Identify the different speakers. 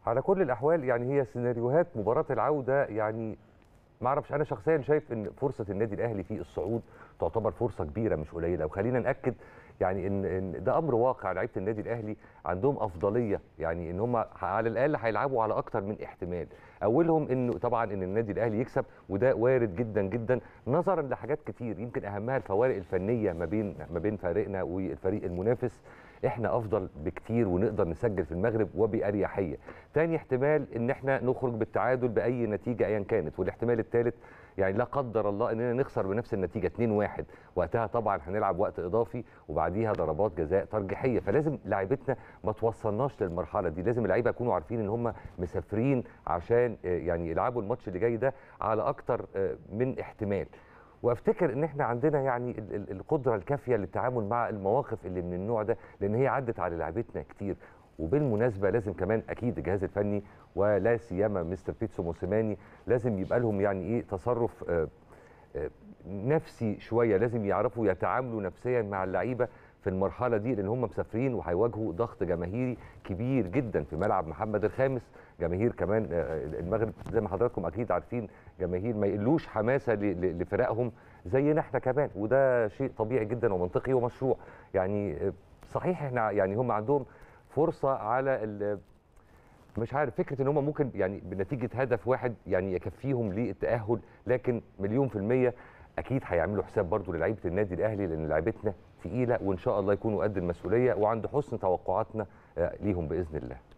Speaker 1: على كل الاحوال يعني هي سيناريوهات مباراه العوده يعني ما اعرفش انا شخصيا شايف ان فرصه النادي الاهلي في الصعود تعتبر فرصه كبيره مش قليله وخلينا ناكد يعني ان ان ده امر واقع لعيبه النادي الاهلي عندهم افضليه يعني ان هم على الاقل هيلعبوا على اكتر من احتمال اولهم انه طبعا ان النادي الاهلي يكسب وده وارد جدا جدا نظرا لحاجات كتير يمكن اهمها الفوارق الفنيه ما بين ما بين فريقنا والفريق المنافس احنا افضل بكتير ونقدر نسجل في المغرب وباريحيه تاني احتمال ان احنا نخرج بالتعادل باي نتيجه ايا كانت والاحتمال الثالث يعني لا قدر الله اننا نخسر بنفس النتيجه 2-1 وقتها طبعا هنلعب وقت اضافي وبعديها ضربات جزاء ترجيحيه فلازم لاعيبتنا ما توصلناش للمرحله دي لازم اللعيبه يكونوا عارفين ان هم مسافرين عشان يعني يلعبوا الماتش اللي جاي ده على اكتر من احتمال وافتكر ان احنا عندنا يعني القدره الكافيه للتعامل مع المواقف اللي من النوع ده لان هي عدت على لعبتنا كتير وبالمناسبه لازم كمان اكيد الجهاز الفني ولا سيما مستر بيتسو موسيماني لازم يبقى لهم يعني ايه تصرف آآ آآ نفسي شويه لازم يعرفوا يتعاملوا نفسيا مع اللعيبه في المرحله دي لان هم مسافرين وهيواجهوا ضغط جماهيري كبير جدا في ملعب محمد الخامس جماهير كمان المغرب زي ما حضراتكم اكيد عارفين جماهير ما يقلوش حماسه لفرقهم زينا احنا كمان وده شيء طبيعي جدا ومنطقي ومشروع يعني صحيح احنا يعني هم عندهم فرصه على مش عارف فكره ان هم ممكن يعني بنتيجه هدف واحد يعني يكفيهم للتاهل لكن مليون في الميه اكيد هيعملوا حساب برضو للعيبه النادي الاهلي لان لعيبتنا تقيله وان شاء الله يكونوا قد المسؤوليه وعند حسن توقعاتنا ليهم باذن الله